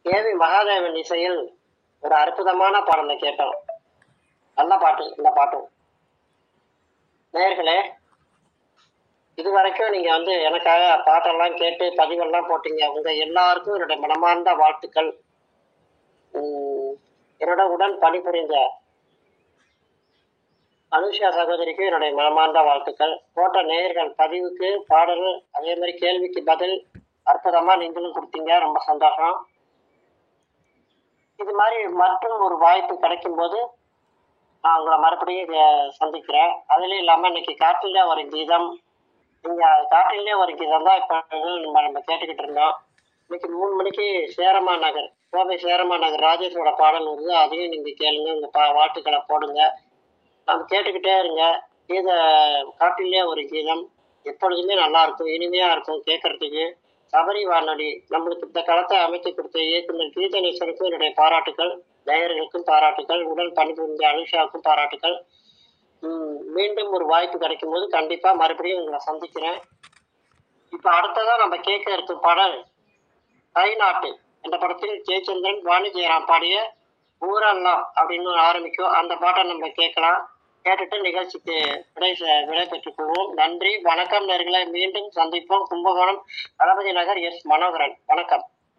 AV Mahadevan இசையில் ஒரு அற்புதமான பாடலை கேட்டோம் நல்ல பாட்டு இந்த பாட்டும் நேயர்களே இது வரைக்கும் நீங்க வந்து எனக்காக பாட்டெல்லாம் கேட்டு பதிவெல்லாம் போட்டீங்க உங்க எல்லாருக்கும் என்னுடைய மனமார்ந்த வாழ்த்துக்கள் உம், என்னோட உடன் பணிபுரிந்த அனுஷா சகோதரிக்கு என்னுடைய மனமார்ந்த வாழ்த்துக்கள் போட்ட நேயர்கள் பதிவுக்கு பாடல் அதே மாதிரி கேள்விக்கு பதில் அற்புதமா நீங்களும் கொடுத்தீங்க ரொம்ப சந்தோஷம் இது மாதிரி மற்றும் ஒரு வாய்ப்பு கிடைக்கும் போது நான் உங்களை மறுபடியும் இங்க சந்திக்கிறேன் அதுலயும் இல்லாம இன்னைக்கு காற்றிலே ஒரு கீதம் நீங்க காற்றிலே ஒரு கீதம் தான் இப்ப நம்ம நம்ம கேட்டுக்கிட்டு இருந்தோம் இன்னைக்கு மூணு மணிக்கு சேரமா நகர் கோவை சேரமா நகர் ராஜேஷோட பாடல் வருது அதையும் நீங்க கேளுங்க உங்க பா வாழ்த்துக்களை போடுங்க நம்ம கேட்டுக்கிட்டே இருங்க கீத காட்டிலே ஒரு கீதம் எப்பொழுதுமே நல்லா இருக்கும் இனிமையா இருக்கும் கேட்கறதுக்கு சபரி வானொலி நம்மளுக்கு இந்த களத்தை அமைத்து கொடுத்த இயக்குனர் கீதநேசனுக்கும் என்னுடைய பாராட்டுக்கள் நேயர்களுக்கும் பாராட்டுக்கள் உடல் பணிபுரிந்த அனுஷாவுக்கும் பாராட்டுக்கள் உம் மீண்டும் ஒரு வாய்ப்பு கிடைக்கும் போது கண்டிப்பா மறுபடியும் உங்களை சந்திக்கிறேன் இப்ப அடுத்ததா நம்ம கேட்க இருக்கும் பாடல் தாய்நாட்டு என்ற படத்தில் ஜெயச்சந்திரன் வாணி ஜெயராம் பாடிய ஊரெல்லாம் அப்படின்னு ஆரம்பிக்கும் அந்த பாட்டை நம்ம கேட்கலாம் கேட்டுட்டு நிகழ்ச்சிக்கு விடை செ- விடை பெற்றுக் கொள்வோம் நன்றி வணக்கம் நேர்களை மீண்டும் சந்திப்போம் கும்பகோணம் தளபதி நகர் எஸ் மனோகரன் வணக்கம்